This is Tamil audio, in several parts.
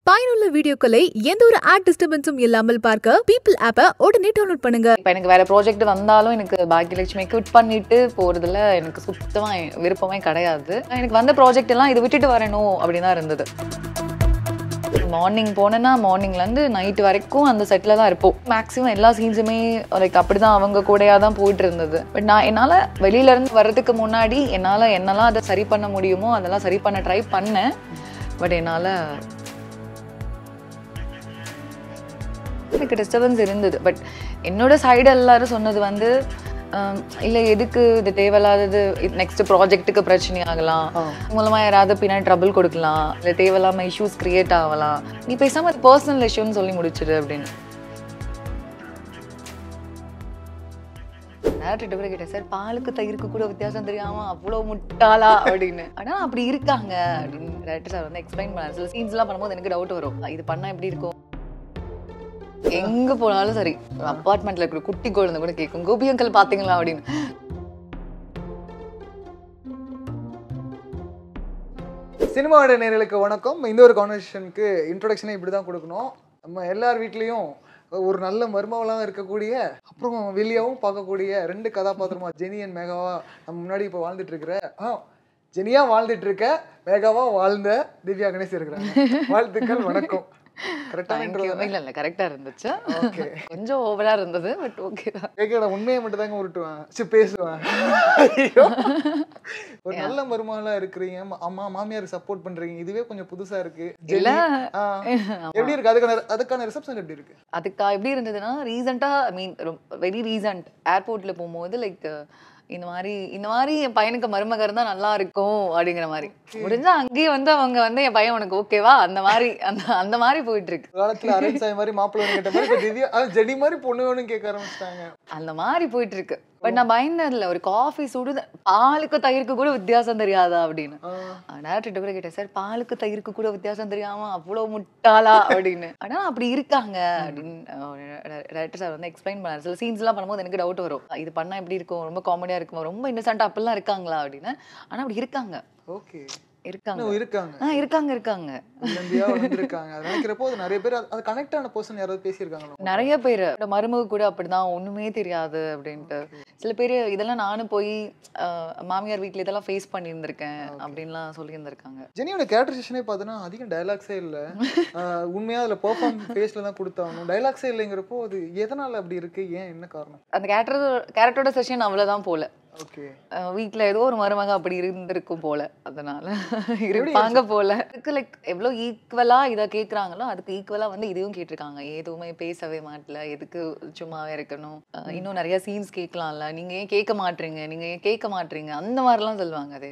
பயனுள்ள வீடியோக்களை எந்த ஒரு ஆட் டிஸ்டர்பன்ஸும் இல்லாமல் பார்க்க பீப்பிள் ஆப்பை உடனே டவுன்லோட் பண்ணுங்க இப்போ எனக்கு வேற ப்ராஜெக்ட் வந்தாலும் எனக்கு பாக்கியலட்சுமி குவிட் பண்ணிட்டு போறதுல எனக்கு சுத்தமா விருப்பமே கிடையாது எனக்கு வந்த ப்ராஜெக்ட் எல்லாம் இது விட்டுட்டு வரணும் அப்படின்னு தான் இருந்தது மார்னிங் போனேன்னா மார்னிங்லேருந்து நைட் வரைக்கும் அந்த செட்டில் தான் இருப்போம் மேக்ஸிமம் எல்லா சீன்ஸுமே லைக் அப்படி தான் அவங்க கூடயாக தான் போயிட்டு இருந்தது பட் நான் என்னால் வெளியிலேருந்து வர்றதுக்கு முன்னாடி என்னால் என்னெல்லாம் அதை சரி பண்ண முடியுமோ அதெல்லாம் சரி பண்ண ட்ரை பண்ணேன் பட் என்னால் எனக்கு டிஸ்டர்பன்ஸ் இருந்தது பட் என்னோட சைடு எல்லாரும் சொன்னது வந்து ஆம், இல்ல எதுக்கு இது தேவையில்லாதது நெக்ஸ்ட் ப்ராஜெக்ட்டுக்கு பிரச்சனை ஆகலாம் மூலமா யாராவது பின்னாடி ட்ரபிள் கொடுக்கலாம் இல்ல தேவையில்லாம இஷ்யூஸ் கிரியேட் ஆகலாம் நீ பேசாம அது பர்சனல் இஷ்யூன்னு சொல்லி முடிச்சிடு அப்படின்னு டேரக்டர் கூட கேட்டேன் சார் பாலுக்கு தயிருக்கு கூட வித்தியாசம் தெரியாம அவ்வளவு முட்டாளா அப்படின்னு ஆனா அப்படி இருக்காங்க அப்படின்னு டேரக்டர் சார் வந்து எக்ஸ்பிளைன் பண்ணாரு சில சீன்ஸ் எல்லாம் பண்ணும்போது எனக்கு டவுட் வரும் இது பண்ணா எப்படி இருக்கும் எங்க போனாலும் சரி அப்பார்ட்மெண்ட்ல இருக்கிற குட்டி குழந்தை கூட கேட்கும் கோபி அங்கிள் பாத்தீங்களா அப்படின்னு சினிமாவோட நேர்களுக்கு வணக்கம் இந்த ஒரு கான்வர்சேஷனுக்கு இன்ட்ரொடக்ஷனே இப்படி தான் கொடுக்கணும் நம்ம எல்லார் வீட்லேயும் ஒரு நல்ல மருமவளாக இருக்கக்கூடிய அப்புறம் வெளியாவும் பார்க்கக்கூடிய ரெண்டு கதாபாத்திரமா ஜெனி அண்ட் மேகாவா நம்ம முன்னாடி இப்போ வாழ்ந்துட்டு இருக்கிற ஆ ஜெனியா வாழ்ந்துட்டு இருக்க மேகாவா வாழ்ந்த திவ்யா கணேஷ் இருக்கிறாங்க வாழ்த்துக்கள் வணக்கம் கரெக்டான Thank you. இல்ல இல்ல கரெக்டா இருந்துச்சு ஓகே கொஞ்சம் ஓவரா இருந்தது பட் ஓகே தான் கேட்க நான் உண்மையை மட்டும் தாங்க உருட்டுவேன் சரி பேசுவேன் ஐயோ. ஒரு நல்ல மருமகளா இருக்கிறீங்க ம- அம்மா மாமியார் சப்போர்ட் பண்றீங்க இதுவே கொஞ்சம் புதுசா இருக்கு இல்ல ஜெனி, ஆ, எப்படி இருக்கு அதுக்கான அதுக்கான ரிசப்ஷன் எப்படி இருக்கு அதுக்கா எப்படி இருந்ததுன்னா ரீசெண்டா ஐ மீன் வெரி ரீசன்ட் ஏர்போர்ட்ல போகும்போது லைக் இந்த மாதிரி இந்த மாதிரி என் பையனுக்கு மருமக இருந்தா நல்லா இருக்கும் அப்படிங்கிற மாதிரி முடிஞ்சா அங்கேயே வந்து அவங்க வந்து என் பையன் உனக்கு ஓகேவா அந்த மாதிரி அந்த அந்த மாதிரி போயிட்டு இருக்கு ஒரு காலத்துல அரேஞ்ச் ஆய மாதிரி மாப்பிள்ளை வேணும் கேட்ட மாதிரி இப்ப திவ்யா ஆ, ஜெனி மாதிரி பொண்ணு வேணும் கேட்க ஆரம்பிச்சிட்டாங்க அந்த மாதிரி போயிட்டு இருக்கு பட் நான் பயந்ததில்ல ஒரு காஃபி சுடுத பாலுக்கு தயிருக்கு கூட வித்தியாசம் தெரியாதா அப்படின்னு டேரக்டர் கூட கேட்டேன் சார் பாலுக்கு தயிருக்கு கூட வித்தியாசம் தெரியாம அவ்வளவு முட்டாளா அப்படின்னு ஆனா அப்படி இருக்காங்க அப்படின்னு டேரக்டர் சார் வந்து எக்ஸ்பிளைன் பண்ணாரு சில சீன்ஸ் எல்லாம் பண்ணும்போது எனக்கு டவுட் வரும் இது பண்ணா எப்படி இருக்கும் ரொம்ப காமெடியா இருக்குமா ரொம்ப இன்னசென்ட் அப்படிலாம் இருக்காங்களா அப்படின்னு ஆனா அப்படி இருக்காங்க ஓகே இருக்காங்க இன்னும் இருக்காங்க ஆ இருக்காங்க இருக்காங்க இந்தியா வந்திருக்காங்க அது நினைக்கிறப்போ அது நிறைய பேர் அது- அது கனெக்ட் ஆன பர்சன் யாராவது பேசியிருக்காங்களா நிறைய பேர் இந்த மருமக கூட அப்படிதான் ஒண்ணுமே தெரியாது அப்படின்ட்டு சில பேர் இதெல்லாம் நானும் போய் அஹ், மாமியார் வீட்ல இதெல்லாம் ஃபேஸ் பண்ணியிருந்திருக்கேன் அப்படின்லாம் சொல்லியிருந்திருக்காங்க ஜெனியோட கேரக்டரைசேஷனே பார்த்தோன்னா அதிகம் டயலாக்ஸே இல்லை உண்மையாக அதில் பெர்ஃபார்ம் ஃபேஸில் தான் கொடுத்தாகணும் டயலாக்ஸே இல்லைங்கிறப்போ அது எதனால் அப்படி இருக்கு ஏன் என்ன காரணம் அந்த கேரக்டர் கேரக்டரோட செஷன் அவ்வளவுதான் போல ஓகே அஹ், வீட்ல ஏதோ ஒரு மருமக அப்படி இருந்திருக்கும் போல அதனால இருப்பாங்க போல அதுக்கு லைக் எவ்வளோ ஈக்குவலா இதை கேக்குறாங்களோ அதுக்கு ஈக்குவலா வந்து இதையும் கேட்டிருக்காங்க எதுவுமே பேசவே மாட்டல எதுக்கு சும்மாவே இருக்கணும் அஹ், இன்னும் நிறைய சீன்ஸ் கேட்கலாம்ல நீங்க ஏன் கேட்க மாட்டீங்க நீங்க ஏன் கேட்க மாட்டீங்க அந்த மாதிரிலாம் சொல்லுவாங்க அது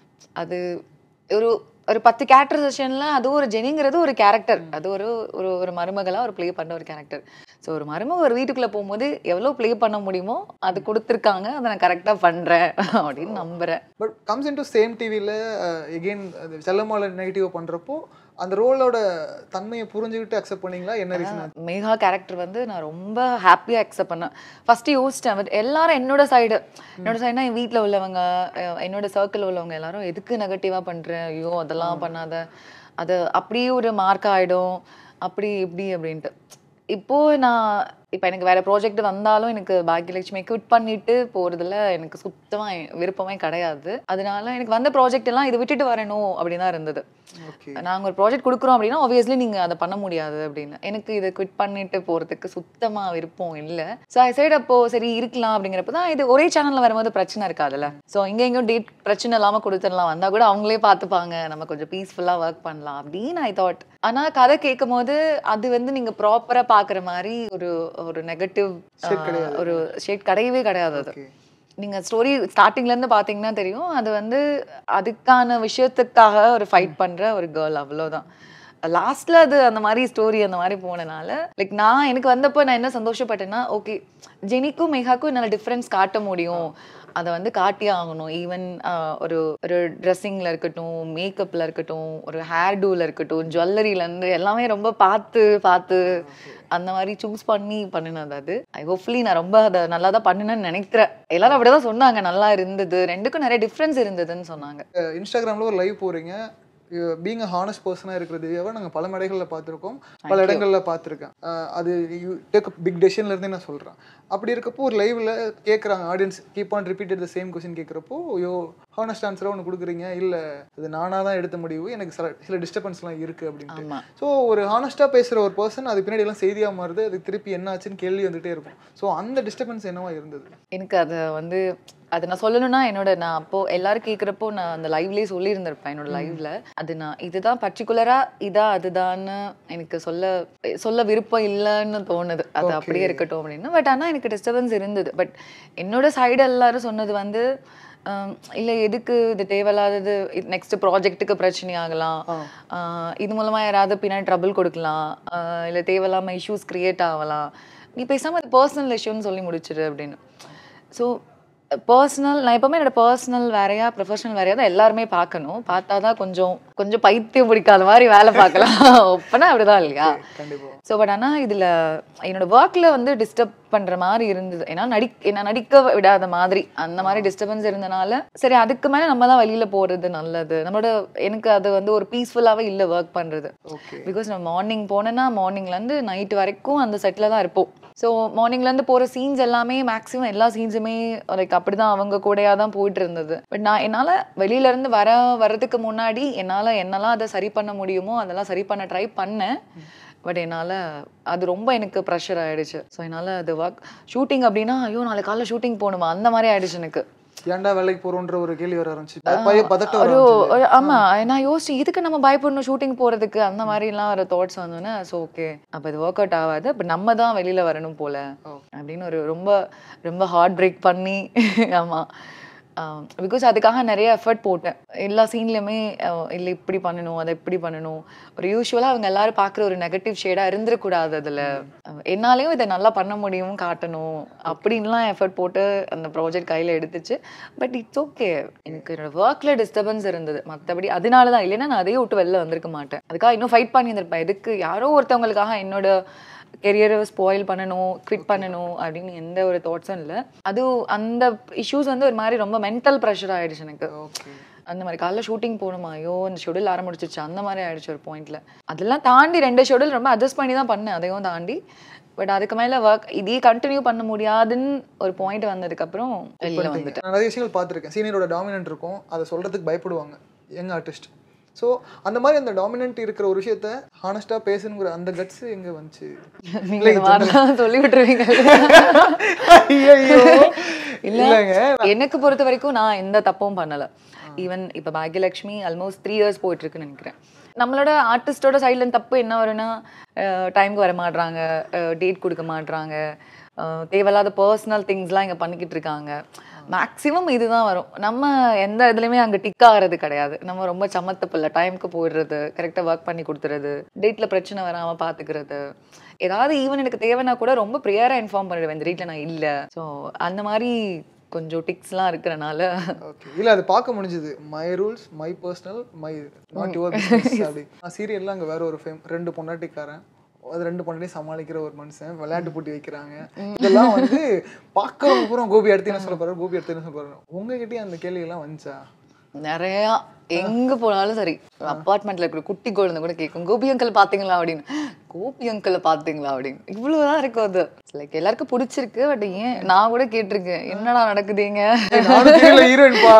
அது ஒரு ஒரு பத்து கேரக்டர் செஷன்ல அது ஒரு ஜெனிங்கிறது ஒரு கேரக்டர் அது ஒரு ஒரு ஒரு மருமகளா ஒரு ப்ளே பண்ண ஒரு கேரக்டர் ஸோ ஒரு மருமக ஒரு வீட்டுக்குள்ள போகும்போது எவ்வளோ ப்ளே பண்ண முடியுமோ அது கொடுத்துருக்காங்க அதை நான் கரெக்டாக பண்றேன் அப்படின்னு நம்புறேன் but comes in to same டிவியில் எகெயின் செல்லமால நெகட்டிவ் பண்ணுறப்போ அந்த ரோலோட தன்மையை புரிஞ்சுக்கிட்டு அக்செப்ட் பண்ணீங்களா என்ன ரீசன் மேகா கேரக்டர் வந்து நான் ரொம்ப ஹாப்பியாக அக்செப்ட் பண்ணேன் ஃபர்ஸ்ட் யோசிச்சேன் பட் எல்லாரும் என்னோட சைடு என்னோட சைடுனா என் வீட்டில் உள்ளவங்க அஹ் என்னோட சர்க்கிள் உள்ளவங்க எல்லாரும் எதுக்கு நெகட்டிவாக பண்ணுறேன் ஐயோ அதெல்லாம் பண்ணாத அது அப்படியே ஒரு மார்க் ஆகிடும் அப்படி இப்படி அப்படின்ட்டு இப்போ நான் இப்போ எனக்கு வேற ப்ராஜெக்ட் வந்தாலும் எனக்கு பாக்கியலட்சுமி குவிட் பண்ணிட்டு போறதுல எனக்கு சுத்தமா விருப்பமே கிடையாது அதனால எனக்கு வந்த ப்ராஜெக்ட் எல்லாம் இதை விட்டுட்டு வரணும் அப்படின்னு தான் இருந்தது ஓகே நாங்க ஒரு ப்ராஜெக்ட் கொடுக்குறோம் அப்படின்னா ஆப்வியஸ்லி நீங்க அதை பண்ண முடியாது அப்படின்னு எனக்கு இதை குவிட் பண்ணிட்டு போறதுக்கு சுத்தமா விருப்பம் இல்ல ஸோ ஐ சைடு அப்போ சரி இருக்கலாம் அப்படிங்கிறப்ப தான் இது ஒரே சேனல்ல வரும்போது பிரச்சனை இருக்காதுல்ல ஸோ இங்க எங்கேயும் டேட் பிரச்சனை இல்லாம கொடுத்துடலாம் வந்தா கூட அவங்களே பார்த்துப்பாங்க நம்ம கொஞ்சம் பீஸ்ஃபுல்லா ஒர்க் பண்ணலாம் அப்படின்னு ஐ தாட் ஆனா கதை கேட்கும் போது அது வந்து நீங்க ப்ராப்பரா பாக்குற மாதிரி ஒரு ஒரு நெகட்டிவ் Shade கிடையாது. ஒரு ஷேட் கிடையவே கிடையாது அது ஓகே நீங்க ஸ்டோரி ஸ்டார்டிங்ல இருந்து பாத்தீங்கன்னா தெரியும் அது வந்து அதுக்கான விஷயத்துக்காக ஒரு ஃபைட் பண்ற ஒரு கேர்ள் அவ்வளவுதான் லாஸ்ட்ல அது அந்த மாதிரி ஸ்டோரி அந்த மாதிரி போனனால லைக் நான் எனக்கு வந்தப்போ நான் என்ன சந்தோஷப்பட்டேன்னா ஓகே ஜெனிக்கும் மேகாக்கும் என்னால் டிஃப்ரென்ஸ் காட்ட முடியும் அதை வந்து காட்டியே ஆகணும் ஈவன் ஒரு ஒரு ட்ரெஸ்ஸிங்கில் இருக்கட்டும் மேக்கப்பில் இருக்கட்டும் ஒரு ஹேர் டூவில் இருக்கட்டும் ஜுவல்லரியிலேருந்து எல்லாமே ரொம்ப பார்த்து பார்த்து அந்த மாதிரி சூஸ் பண்ணி பண்ணினது அது ஐ ஹோப்ஃபுல்லி நான் ரொம்ப அதை நல்லா தான் பண்ணினேன்னு நினைக்கிறேன் எல்லாரும் அப்படிதான் சொன்னாங்க நல்லா இருந்தது ரெண்டுக்கும் நிறைய டிஃப்ரென்ஸ் இருந்ததுன்னு சொன்னாங்க இன்ஸ்டாகிராமில் ஒரு லைவ் போகிறீங்க பீங் அ ஹானஸ்ட் பர்சனாக இருக்கிற திவ்யாவை நாங்கள் பல மேடைகளில் பார்த்துருக்கோம் பல இடங்களில் பார்த்துருக்கேன் அஹ் அது யூ டேக் பிக் டெசிஷன்லேருந்தே நான் சொல்கிறேன் அப்படி இருக்கப்போ ஒரு லைவில் கேட்குறாங்க audience keep on repeated the same question கேட்குறப்போ ஐயோ ஹானஸ்ட் ஆன்சராக ஒன்று கொடுக்குறீங்க இல்லை அது நானாக தான் எடுத்த முடிவு எனக்கு சில சில டிஸ்டர்பன்ஸ்லாம் இருக்குது அப்படின்ட்டு ஆமா ஸோ ஒரு ஹானஸ்ட்டாக பேசுகிற ஒரு பர்சன் அது பின்னாடி எல்லாம் செய்தியாக மாறுது அது திருப்பி என்ன ஆச்சுன்னு கேள்வி வந்துட்டே இருக்கும் ஸோ அந்த டிஸ்டர்பன்ஸ் என்னவா இருந்தது எனக்கு அதை வந்து அதை நான் சொல்லணும்னா என்னோட நான் அப்போ எல்லாரும் கேட்குறப்போ நான் அந்த லைவ்லேயே சொல்லியிருந்திருப்பேன் என்னோட லைவ்ல அது நான் இதுதான் பர்டிகுலரா இதா அதுதான்னு எனக்கு சொல்ல சொல்ல விருப்பம் இல்லைன்னு தோணுது அது அப்படியே இருக்கட்டும் அப்படின்னு பட் ஆனால் எனக்கு டிஸ்டர்பன்ஸ் இருந்தது பட் என்னோட சைடு எல்லாரும் சொன்னது வந்து ஆம், இல்ல எதுக்கு இது தேவையில்லாதது நெக்ஸ்ட் ப்ராஜெக்ட்டுக்கு பிரச்சனை ஆகலாம் ஆஹ் இது மூலமா யாராவது பின்னாடி ட்ரபிள் கொடுக்கலாம் ஆஹ் இல்ல தேவையில்லாம இஷ்யூஸ் கிரியேட் ஆகலாம் நீ பேசாம அது பர்சனல் இஷ்யூன்னு சொல்லி முடிச்சிரு அப்படின்னு ஸோ பர்சனல் நான் எப்பவுமே என்னோட பர்சனல் வேறையா ப்ரொஃபஷனல் வேறையா தான் எல்லாருமே பார்க்கணும் பார்த்தா தான் கொஞ்சம் கொஞ்சம் பைத்தியம் பிடிக்காத மாதிரி வேலை பார்க்கலாம் ஒப்பனா அப்படிதான் இல்லையா கண்டிப்பாக ஸோ பட் ஆனால் இதில் என்னோட ஒர்க்கில் வந்து டிஸ்டர்ப் பண்ணுற மாதிரி இருந்தது ஏன்னா நடி என்ன நடிக்க விடாத மாதிரி அந்த மாதிரி டிஸ்டர்பன்ஸ் இருந்தனால சரி அதுக்கு மேலே நம்ம தான் வெளியில் போகிறது நல்லது நம்மளோட எனக்கு அது வந்து ஒரு பீஸ்ஃபுல்லாகவே இல்லை ஒர்க் பண்ணுறது ஓகே பிகாஸ் நம்ம மார்னிங் போனேன்னா மார்னிங்லேருந்து நைட் வரைக்கும் அந்த செட்டில் தான் இருப்போம் ஸோ மார்னிங்லேருந்து போகிற சீன்ஸ் எல்லாமே மேக்ஸிமம் எல்லா சீன்ஸுமே லைக் அப்படி தான் அவங்க கூடயா தான் போயிட்டு இருந்தது பட் நான் என்னால் வெளியிலேருந்து வர வர்றதுக்கு முன்னாடி என்னால் என்னெல்லாம் அதை சரி பண்ண முடியுமோ அதெல்லாம் சரி பண்ண ட்ரை பண்ணேன் பட் என்னால் அது ரொம்ப எனக்கு ப்ரெஷர் ஆயிடுச்சு ஸோ என்னால் அது ஒர்க் ஷூட்டிங் அப்படின்னா ஐயோ நாளைக்கு காலைல ஷூட்டிங் போகணுமா அந்த மாதிரி ஆயிடுச்சு எனக்கு ஏன்டா வேலைக்கு போறோன்ற ஒரு கேள்வி வர ஆரம்பிச்சு பய பதட்டம் வர ஒரு ஆரம்பிச்சுது. ஒரு- ஆமா நான் யோசிச்சு இதுக்கு நம்ம பயப்படணும் ஷூட்டிங் போறதுக்கு அந்த மாதிரி எல்லாம் ஒரு தாட்ஸ் வந்தோன்னே ஸோ ஓகே அப்ப இது ஒர்க் அவுட் ஆகாது அப்ப நம்ம தான் வெளியில வரணும் போல அப்படின்னு ஒரு ரொம்ப ரொம்ப ஹார்ட் பிரேக் பண்ணி ஆமா பிகாஸ் அதுக்காக நிறைய எஃபர்ட் போட்டேன் எல்லா சீன்லையுமே இல்லை இப்படி பண்ணணும் அதை இப்படி பண்ணணும் ஒரு யூஸ்வலாக அவங்க எல்லாரும் பார்க்குற ஒரு நெகட்டிவ் ஷேடாக இருந்துடக்கூடாது அதில் என்னாலையும் இதை நல்லா பண்ண முடியும் காட்டணும் அப்படின்லாம் எஃபர்ட் போட்டு அந்த ப்ராஜெக்ட் கையில் எடுத்துச்சு பட் இட்ஸ் ஓகே எனக்கு என்னோட ஒர்க்கில் டிஸ்டர்பன்ஸ் இருந்தது மற்றபடி அதனால தான் இல்லைன்னா நான் அதையே விட்டு வெளில வந்திருக்க மாட்டேன் அதுக்காக இன்னும் ஃபைட் பண்ணியிருந்திருப்பேன் எதுக்கு யாரோ ஒருத்தவங்களுக்காக என்னோட கெரியரை ஸ்பாயில் பண்ணணும் குவிட் பண்ணணும் அப்படின்னு எந்த ஒரு தாட்ஸும் இல்லை அது அந்த இஷ்யூஸ் வந்து ஒரு மாதிரி ரொம்ப மென்டல் ப்ரெஷர் ஆயிடுச்சு எனக்கு ஓகே அந்த மாதிரி காலைல ஷூட்டிங் போகணுமா ஐயோ இந்த ஷெடியூல் ஆரம்பிச்சிச்சு அந்த மாதிரி ஆயிடுச்சு ஒரு பாயிண்ட்ல அதெல்லாம் தாண்டி ரெண்டு ஷெடியூல் ரொம்ப அட்ஜஸ்ட் பண்ணி தான் பண்ணேன் அதையும் தாண்டி பட் அதுக்கு மேல ஒர்க் இதே கண்டினியூ பண்ண முடியாதுன்னு ஒரு பாயிண்ட் வந்ததுக்கப்புறம் வெளியில வந்துட்டேன் நான் நிறைய விஷயங்கள் பார்த்துருக்கேன் சீனியரோட டாமினன்ட் இருக்கும் அதை சொல்றதுக்கு பயப்படுவாங்க யங் ஆர்டிஸ்ட் ஸோ அந்த மாதிரி அந்த டாமினன்ட் இருக்கிற ஒரு விஷயத்த ஹானஸ்டாக பேசணுங்கிற அந்த கட்ஸ் எங்க வந்துச்சு நீங்க இந்த மாதிரிலாம் சொல்லி விட்டுருவீங்க ஐயையோ. இல்ல இல்லைங்க எனக்கு பொறுத்த வரைக்கும் நான் எந்த தப்பும் பண்ணல ஈவன் இப்ப பாக்யலட்சுமி ஆல்மோஸ்ட் த்ரீ இயர்ஸ் போயிட்டு இருக்குன்னு நினைக்கிறேன் நம்மளோட ஆர்டிஸ்டோட சைட்ல இருந்து தப்பு என்ன வரும்னா டைம்க்கு வர மாட்றாங்க டேட் கொடுக்க மாட்றாங்க அஹ், தேவையில்லாத பர்சனல் திங்ஸ்லாம் இங்க பண்ணிக்கிட்டு இருக்காங்க மேக்ஸிமம் இதுதான் வரும் நம்ம எந்த இதுலையுமே அங்கே டிக் ஆகிறது கிடையாது நம்ம ரொம்ப சமத்த பிள்ளை டைம்க்கு போயிடுறது கரெக்டாக ஒர்க் பண்ணி கொடுத்துறது டேட்டில் பிரச்சனை வராமல் பார்த்துக்கிறது ஏதாவது ஈவன் எனக்கு தேவைன்னா கூட ரொம்ப ப்ரியராக இன்ஃபார்ம் பண்ணிடுவேன் இந்த டேட்டில் நான் இல்லை ஸோ அந்த மாதிரி கொஞ்சம் டிக்ஸ்லாம் இருக்கிறனால ஓகே இல்ல அது பார்க்க முடிஞ்சது my rules my personal my not your business அப்படி நான் சீரியல்ல அங்க வேற ஒரு ஃபேம் ரெண்டு பொண்டாட்டிக்காரன் அது ரெண்டு பொண்டாட்டி சமாளிக்கிற ஒரு மனுஷன் விளையாட்டு போட்டி வைக்கிறாங்க இதெல்லாம் வந்து பார்க்கறவங்க பூரா கோபி அடுத்து என்ன சொல்ல போறாரு கோபி அடுத்து என்ன சொல்ல போறாரு உங்ககிட்டயும் அந்த கேள்வி எல்லாம் வந்துச்சா நிறையா எங்க போனாலும் சரி அப்பார்ட்மெண்ட்ல இருக்கிற குட்டி குழந்தை கூட கேட்கும் கோபி அங்கிள் பாத்தீங்களா அப்படின்னு கோபி அங்கிள் பாத்தீங்களா அப்படின்னு இவ்வளவுதான் இருக்கும் அது லைக் எல்லாருக்கும் பிடிச்சிருக்கு பட் ஏன் நான் கூட கேட்டிருக்கேன் என்னடா நடக்குதுங்க நானும் தெரியல ஹீரோயின்பா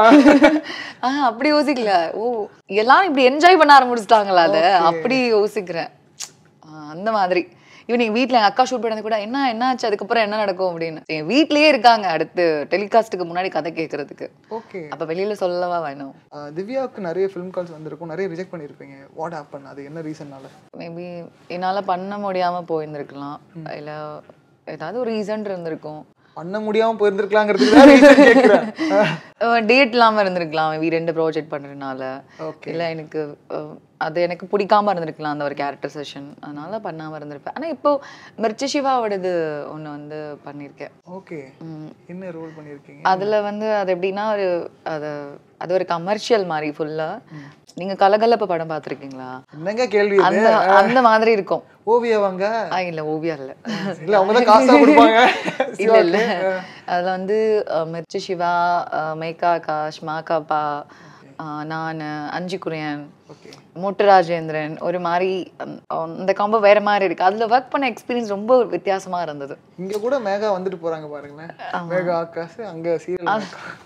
ஆஹ் அப்படி யோசிக்கல ஓ எல்லாரும் இப்படி என்ஜாய் பண்ண ஆரம்பிச்சிட்டாங்களா அத அப்படி யோசிக்கிறேன் ஆஹ் அந்த மாதிரி இவன் எங்க வீட்ல எங்க அக்கா ஷூட் பண்ணது கூட என்ன என்ன ஆச்சு அதுக்கப்புறம் என்ன நடக்கும் அப்படின்னு என் வீட்லயே இருக்காங்க அடுத்து டெலிகாஸ்ட்டுக்கு முன்னாடி கதை கேட்கறதுக்கு ஓகே அப்ப வெளியில சொல்லவா வேணும் திவ்யாவுக்கு நிறைய ஃபிலிம் கால்ஸ் வந்திருக்கும் நிறைய ரிஜெக்ட் பண்ணியிருப்பீங்க வாட் ஹேப்பன் அது என்ன ரீசன்னால மேபி என்னால பண்ண முடியாம போயிருந்திருக்கலாம் இல்ல ஏதாவது ஒரு ரீசன் இருந்திருக்கும் பண்ண முடியாம போயிருந்திருக்கலாங்கிறதுக்கு தான் reason கேட்கிறேன் டேட் இல்லாம இருந்திருக்கலாம் மேபி ரெண்டு ப்ராஜெக்ட் பண்றதுனால ஓகே இல்ல எனக்கு அஹ், அது எனக்கு பிடிக்காம இருந்திருக்கலாம் அந்த ஒரு கேரக்டர் செஷன் அதனால பண்ணாம இருந்திருப்பேன் ஆனா இப்போ மிர்ச்சி சிவாவோடது ஒண்ணு வந்து பண்ணியிருக்கேன் ஓகே ம். என்ன ரோல் பண்ணியிருக்கீங்க அதுல வந்து அது எப்படின்னா ஒரு அது அது ஒரு கமர்ஷியல் மாதிரி ஃபுல்லா நீங்க கலகலப்பு படம் பார்த்திருக்கீங்களா என்னங்க கேள்வி இது அந்த அந்த மாதிரி இருக்கும் ஓவியவாங்க ஆ, இல்ல ஓவியா இல்ல இல்ல அவங்க தான் காசா கொடுப்பாங்க இல்ல இல்ல அதுல வந்து அஹ், மிர்ச்சி சிவா அஹ், மேகா ஆகாஷ் மாகாப்பா நான் அஞ்சு குரியன் ஓகே மொட்டு ராஜேந்திரன் ஒரு மாதிரி அந்த- அந்த காம்போ வேற மாதிரி இருக்கு அதுல ஒர்க் பண்ண எக்ஸ்பீரியன்ஸ் ரொம்ப வித்தியாசமா இருந்தது இங்க கூட மேகா வந்துட்டு போறாங்க பாருங்களேன் மேகா ஆகாஷ் அங்க சீரியல்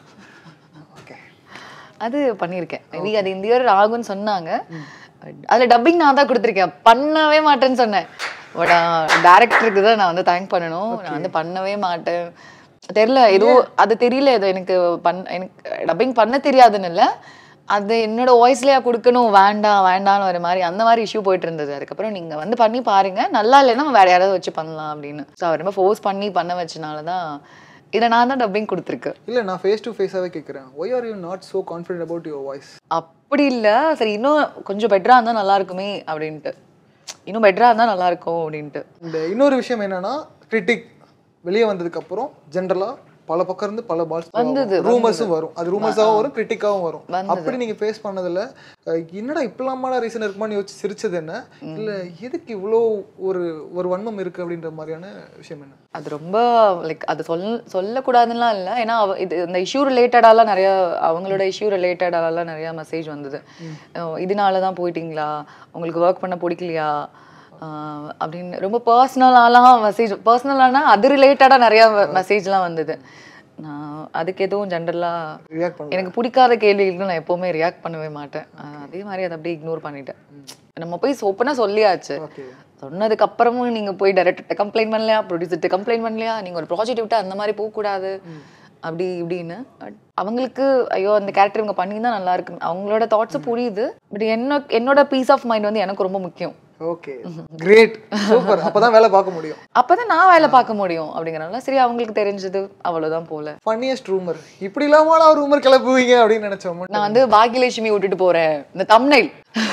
ஓகே அது பண்ணியிருக்கேன் மேபி அது இந்த இயர் ஆகும்னு சொன்னாங்க அதுல டப்பிங் நான் தான் கொடுத்துருக்கேன் பண்ணவே மாட்டேன்னு சொன்னேன் பட் டேரக்டருக்கு தான் நான் வந்து தேங்க் பண்ணணும் நான் வந்து பண்ணவே மாட்டேன் தெரியல ஏதோ அது தெரியல ஏதோ எனக்கு பண் எனக்கு டப்பிங் பண்ண தெரியாதுன்னு இல்லை அது என்னோட வாய்ஸ்லயா கொடுக்கணும் வேண்டாம் வேண்டாம்னு ஒரு மாதிரி அந்த மாதிரி இஷ்யூ போயிட்டு இருந்தது அதுக்கப்புறம் நீங்க வந்து பண்ணி பாருங்க நல்லா இல்லைன்னா வேற யாராவது வச்சு பண்ணலாம் அப்படின்னு ஸோ அவர் ரொம்ப ஃபோர்ஸ் பண்ணி பண்ண வச்சனால தான் இதை நான் தான் டப்பிங் கொடுத்துருக்கு இல்ல நான் ஃபேஸ் டு ஃபேஸாவே கேக்குறேன் why are you not so confident about your voice அப்படி இல்ல சரி இன்னும் கொஞ்சம் பெட்டரா இருந்தா நல்லா இருக்குமே அப்படின்ட்டு இன்னும் பெட்டரா இருந்தா நல்லா இருக்கும் அப்படின்ட்டு இந்த இன்னொரு விஷயம் என்னன்னா கிரிட்டிக் வெளியே வந்ததுக்கு அப்புறம் ஜென்ரலா பல பக்கம் இருந்து பல பால்ஸ் வந்தது, ரூமர்ஸும் வரும் அது ரூமர்ஸாகவும் வரும் கிரிட்டிக்காவும் வரும் வந்தது. அப்படி நீங்க ஃபேஸ் பண்ணதுல அஹ், என்னடா இப்பலாமான ரீசன் இருக்குமான்னு யோசிச்சு சிரிச்சது என்ன இல்ல எதுக்கு இவ்வளோ ஒரு ஒரு வன்மம் இருக்கு அப்படின்ற மாதிரியான விஷயம் என்ன அது ரொம்ப லைக் அது சொல் சொல்லக்கூடாதுன்னுலாம் இல்லை ஏன்னா அவ இது இந்த இஷ்யூ ரிலேட்டடாலாம் நிறைய அவங்களோட இஷ்யூ ரிலேட்டடாலாம் நிறைய மெசேஜ் வந்தது அஹ் இதனால தான் போயிட்டீங்களா உங்களுக்கு ஒர்க் பண்ண பிடிக்கலையா அஹ் அப்படின்னு ரொம்ப பர்சனலாலாம் மெசேஜ் பர்சனலானா அது ரிலேட்டடாக நிறைய மெசேஜ்லாம் வந்தது நான் அதுக்கு எதுவும் ஜென்ரலாக ரியாக்ட் பண்ணல எனக்கு பிடிக்காத கேள்விகளுக்கு நான் எப்பவுமே ரியாக்ட் பண்ணவே மாட்டேன் அஹ் அதே மாதிரி அதை அப்படியே இக்னோர் பண்ணிட்டேன் நம்ம போய் ஓப்பனாக சொல்லியாச்சு ஓகே சொன்னதுக்கு அப்புறமும் நீங்க போய் டைரக்டர் கம்ப்ளைண்ட் பண்ணலையா ப்ரொடியூசர்கிட்ட கம்ப்ளைண்ட் பண்ணலையா நீங்க ஒரு ப்ராஜெக்ட் விட்டு அந்த மாதிரி போகக்கூடாது அப்படி இப்படின்னு But அவங்களுக்கு ஐயோ அந்த கேரக்டர் இவங்க பண்ணியிருந்தா நல்லா இருக்கு அவங்களோட தாட்ஸும் புரியுது பட் என்ன என்னோட பீஸ் ஆஃப் மைண்ட் வந்து எனக்கு ரொம்ப முக்கியம் ஓகே கிரேட் சூப்பர் அப்பதான் வேலை பார்க்க முடியும் அப்பதான் நான் வேலை பார்க்க முடியும் அப்படிங்கறனால சரி அவங்களுக்கு தெரிஞ்சது அவ்வளவுதான் போல ஃபன்னியஸ்ட் ரூமர் இப்படி இல்லாமலா ரூமர் கிளப்புவீங்க அப்படின்னு நினைச்சோம் நான் வந்து பாக்கியலட்சுமி விட்டுட்டு போறேன் இந்த தம்னைல்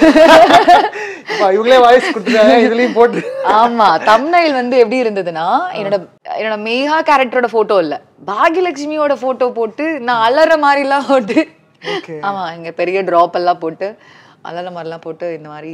இப்ப இவங்களே வாய்ஸ் கொடுத்துருக்காங்க இதுலயும் போட்டு ஆமா தம்னைல் வந்து எப்படி இருந்ததுன்னா என்னோட என்னோட மேகா கேரக்டரோட போட்டோ இல்ல பாகியலட்சுமியோட போட்டோ போட்டு நான் அலற மாதிரிலாம் போட்டு ஓகே ஆமா இங்க பெரிய ட்ராப் எல்லாம் போட்டு அலற மாதிரிலாம் போட்டு இந்த மாதிரி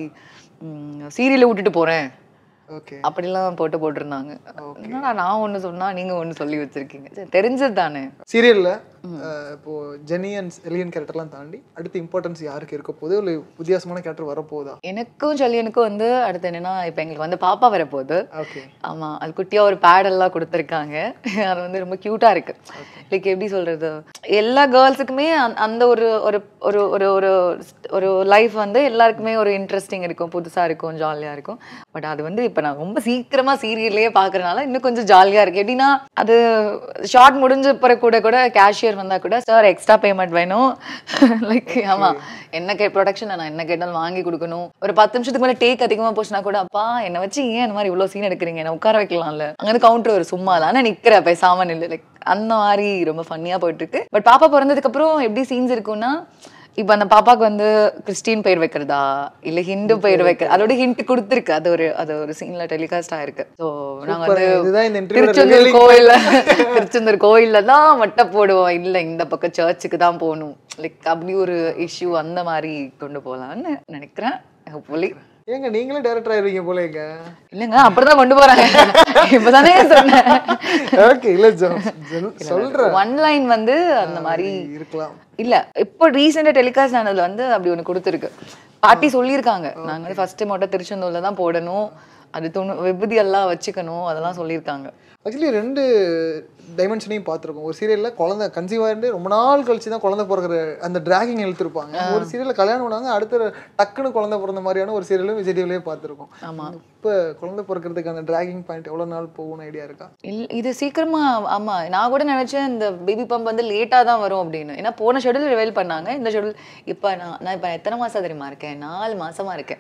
சீரியலை விட்டுட்டு போறேன் ஓகே அப்படிலாம் போட்டு போட்டிருந்தாங்க என்னடா நான் ஒண்ணு சொன்னா நீங்க ஒண்ணு சொல்லி வச்சிருக்கீங்க சரி, தெரிஞ்சது தானே சீரியல்ல இப்போ ஜெனி அண்ட் எலியன் கேரக்டர்லாம் தாண்டி அடுத்து இம்பார்ட்டன்ஸ் யாருக்கு இருக்க போகுது ஒரு வித்தியாசமான கேரக்டர் வரப்போகுதா எனக்கும் ஜல்லியனுக்கும் வந்து அடுத்து என்னன்னா இப்ப எங்களுக்கு வந்து பாப்பா வரப்போகுது ஓகே ஆமா அது குட்டியா ஒரு பேட் எல்லாம் கொடுத்துருக்காங்க அது வந்து ரொம்ப கியூட்டா இருக்கு லைக் எப்படி சொல்றது எல்லா கேர்ள்ஸுக்குமே அந்த ஒரு ஒரு ஒரு ஒரு ஒரு ஒரு லைஃப் வந்து எல்லாருக்குமே ஒரு இன்ட்ரெஸ்டிங் இருக்கும் புதுசா இருக்கும் ஜாலியா இருக்கும் பட் அது வந்து இப்ப நான் ரொம்ப சீக்கிரமா சீரியல்லே பாக்குறதுனால இன்னும் கொஞ்சம் ஜாலியா இருக்கு எப்படின்னா அது ஷார்ட் முடிஞ்ச பிறகு கூட கூட கேஷியர் வந்தா கூட சார் எக்ஸ்ட்ரா பேமெண்ட் வேணும் லைக் ஆமா என்ன கே ப்ரொடக்ஷன் நான் என்ன கேட்டாலும் வாங்கி கொடுக்கணும் ஒரு பத்து நிமிஷத்துக்கு மேலே டேக் அதிகமா போச்சுன்னா கூட அப்பா என்ன வச்சு ஏன் இந்த மாதிரி இவ்வளவு சீன் எடுக்கிறீங்க என்ன உட்கார வைக்கலாம்ல அங்க கவுண்டர் ஒரு சும்மா இல்ல ஆனா நிக்கிற பேசாம நில்லு லைக் அந்த மாதிரி ரொம்ப ஃபன்னியா போயிட்டு இருக்கு பட் பாப்பா பிறந்ததுக்கு அப்புறம் எப்படி சீன்ஸ் இருக்கும்னா இப்ப அந்த பாப்பாக்கு வந்து கிறிஸ்டின் பெயர் வைக்கிறதா இல்ல ஹிந்து பெயர் வைக்கிற அதோட ஹிண்ட் கொடுத்துருக்கு அது ஒரு அது ஒரு சீன்ல டெலிகாஸ்ட் ஆயிருக்கு ஸோ நாங்க வந்து இதுதான் இந்த interview ல திருச்செந்தூர் revealing கோயில்ல திருச்செந்தூர் கோயில்ல தான் வட்ட போடுவோம் இல்ல இந்த பக்கம் சர்ச்சுக்கு தான் போகணும் லைக் அப்படி ஒரு இஷ்யூ அந்த மாதிரி கொண்டு போகலான்னு நினைக்கிறேன் ஹோப்ஃபுல்லி ஏங்க நீங்களே டேரக்டர் ஆயிருவீங்க போல எங்க இல்லைங்க அப்படிதான் கொண்டு போறாங்க இப்பதானே சொன்னேன் ஓகே இல்ல ஜோ- ஜென்- சொல்றேன் ஒன் லைன் வந்து அந்த மாதிரி இருக்கலாம் இல்ல இப்போ ரீசெண்டா டெலிகாஸ்ட் ஆனதுல வந்து அப்படி ஒண்ணு கொடுத்துருக்கு பாட்டி சொல்லியிருக்காங்க நாங்க வந்து ஃபர்ஸ்ட் மட்டும் திருச்செந்தூர்ல தான் போடணும் அது துணு விபூதி எல்லாம் வச்சுக்கணும் அதெல்லாம் சொல்லியிருக்காங்க ஆக்சுவலி ரெண்டு டைமென்ஷனையும் பார்த்துருக்கோம் ஒரு சீரியல்ல குழந்தை கன்சீவ் ஆயிருந்து ரொம்ப நாள் கழிச்சு தான் குழந்தை பிறக்கிற அந்த டிராகிங் இழுத்துருப்பாங்க ஒரு சீரியல்ல கல்யாணம் பண்ணாங்க அடுத்த டக்குன்னு குழந்தை பிறந்த மாதிரியான ஒரு சீரியலும் விஜய் டிவிலேயே பார்த்துருக்கோம் ஆமா இப்போ குழந்தை பிறக்கிறதுக்கான டிராகிங் பாயிண்ட் எவ்வளவு நாள் போகும்னு ஐடியா இருக்கா இல்ல இது சீக்கிரமா ஆமா நான் கூட நினைச்சேன் இந்த பேபி பம்ப் வந்து லேட்டா தான் வரும் அப்படின்னு ஏன்னா போன ஷெடியூல் ரிவைல் பண்ணாங்க இந்த ஷெடியூல் இப்ப நான் நான் இப்ப எத்தனை மாசம் தெரியுமா இருக்கேன் நாலு மாசமா இருக்கேன்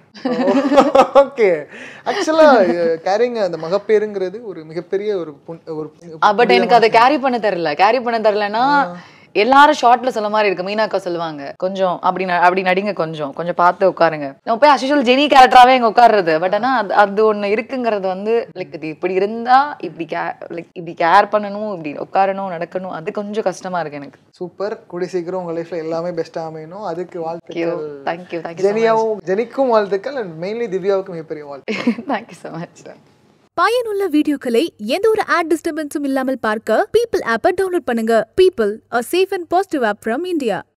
ஓகே ஆக்சுவலா கேரிங் அந்த மகப்பேருங்கிறது ஒரு மிகப்பெரிய ஒரு புண்- ஒரு புண்- பட் எனக்கு அதை கேரி பண்ண தெரியல கேரி பண்ண தெரியலன்னா எல்லாரும் ஷார்ட்ல சொல்ல மாதிரி இருக்கு மீனாக்கா சொல்லுவாங்க கொஞ்சம் அப்படி ந- அப்படி நடிங்க கொஞ்சம் கொஞ்சம் பார்த்து உட்காருங்க நம்ம போய் அசிஷுவல் ஜெனி கேரக்டராவே இங்க உட்காருறது பட் ஆனா அது அது ஒண்ணு இருக்குங்கிறது வந்து லைக் இது இப்படி இருந்தா இப்படி கே லைக் இப்படி கேர் பண்ணணும் இப்படி உட்காரணும் நடக்கணும் அது கொஞ்சம் கஷ்டமா இருக்கு எனக்கு சூப்பர் கூடிய சீக்கிரம் உங்க லைஃப்ல எல்லாமே பெஸ்டா அமையணும் அதுக்கு வாழ்த்துக்கள் தேங்க்யூ தேங்க்யூ ஜெனியாவும் ஜெனிக்கும் வாழ்த்துக்கள் அண்ட் மெயின்லி திவ்யாவுக்கும் மிகப்பெரிய வாழ்த்து தேங்க்யூ ஸோ மச் பயனுள்ள வீடியோக்களை எந்த ஒரு ஆட் டிஸ்டர்பன்ஸும் இல்லாமல் பார்க்க பீப்பிள் ஆப்பை டவுன்லோட் பண்ணுங்க people a safe and positive app from India